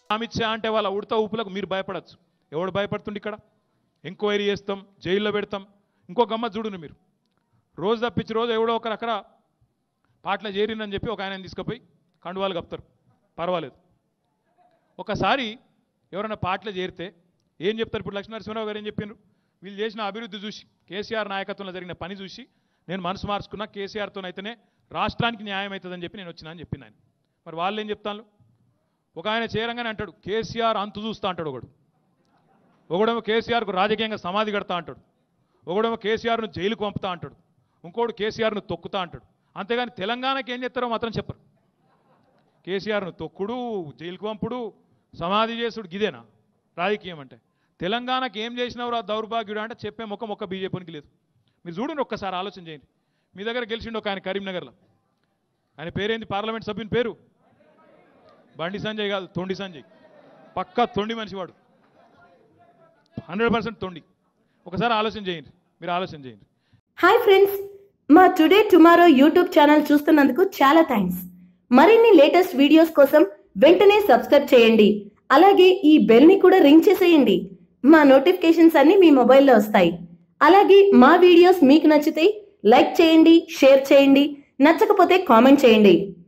అమిత్ షా అంటే వాళ్ళ ఉడత ఊపులకు మీరు భయపడచ్చు ఎవడు భయపడుతుండి ఇక్కడ ఎంక్వైరీ చేస్తాం జైల్లో పెడతాం ఇంకో గమ్మత్ చూడును మీరు రోజు తప్పించి రోజు ఎవడో ఒకరు అక్కడ పాటలు చేరిందని చెప్పి ఒక ఆయన తీసుకుపోయి కండువాలు కప్తారు పర్వాలేదు ఒకసారి ఎవరైనా పాటలు చేరితే ఏం చెప్తారు ఇప్పుడు లక్ష్మీనరసింహరావు గారు ఏం చెప్పారు వీళ్ళు చేసిన అభివృద్ధి చూసి కేసీఆర్ నాయకత్వంలో జరిగిన పని చూసి నేను మనసు మార్చుకున్నా కేసీఆర్తోనైతేనే రాష్ట్రానికి న్యాయం అవుతుందని చెప్పి నేను వచ్చినా అని చెప్పింది ఆయన మరి వాళ్ళు ఏం చెప్తాను ఒక ఆయన చేరంగానే అంటాడు కేసీఆర్ అంతు చూస్తా అంటాడు ఒకడు ఒకడేమో కేసీఆర్కు రాజకీయంగా సమాధి కడతా అంటాడు ఒకడేమో కేసీఆర్ను జైలుకు పంపుతా అంటాడు ఇంకోడు కేసీఆర్ను తొక్కుతా అంటాడు అంతేగాని తెలంగాణకి ఏం చేస్తారో మాత్రం చెప్పరు కేసీఆర్ను తొక్కుడు జైలుకు పంపుడు సమాధి చేసుడు గిదేనా రాజకీయం అంటే తెలంగాణకి ఏం చేసినవరా దౌర్భాగ్యుడు అంటే చెప్పే ముఖం ఒక్క బీజేపీకి లేదు మీరు చూడండి ఒక్కసారి ఆలోచన చేయండి మీ దగ్గర గెలిచిండు ఒక ఆయన కరీంనగర్లో ఆయన పేరేంది పార్లమెంట్ సభ్యుని పేరు బండి సంజయ్ కాదు తొండి సంజయ్ పక్కా తొండి మనిషి వాడు హండ్రెడ్ పర్సెంట్ తొండి ఒకసారి ఆలోచన చేయండి మీరు ఆలోచన చేయండి హాయ్ ఫ్రెండ్స్ మా టుడే టుమారో యూట్యూబ్ ఛానల్ చూస్తున్నందుకు చాలా థ్యాంక్స్ మరిన్ని లేటెస్ట్ వీడియోస్ కోసం వెంటనే సబ్స్క్రైబ్ చేయండి అలాగే ఈ బెల్ ని కూడా రింగ్ చేసేయండి మా నోటిఫికేషన్స్ అన్ని మీ మొబైల్లో వస్తాయి అలాగే మా వీడియోస్ మీకు నచ్చితే లైక్ చేయండి షేర్ చేయండి నచ్చకపోతే కామెంట్ చేయండి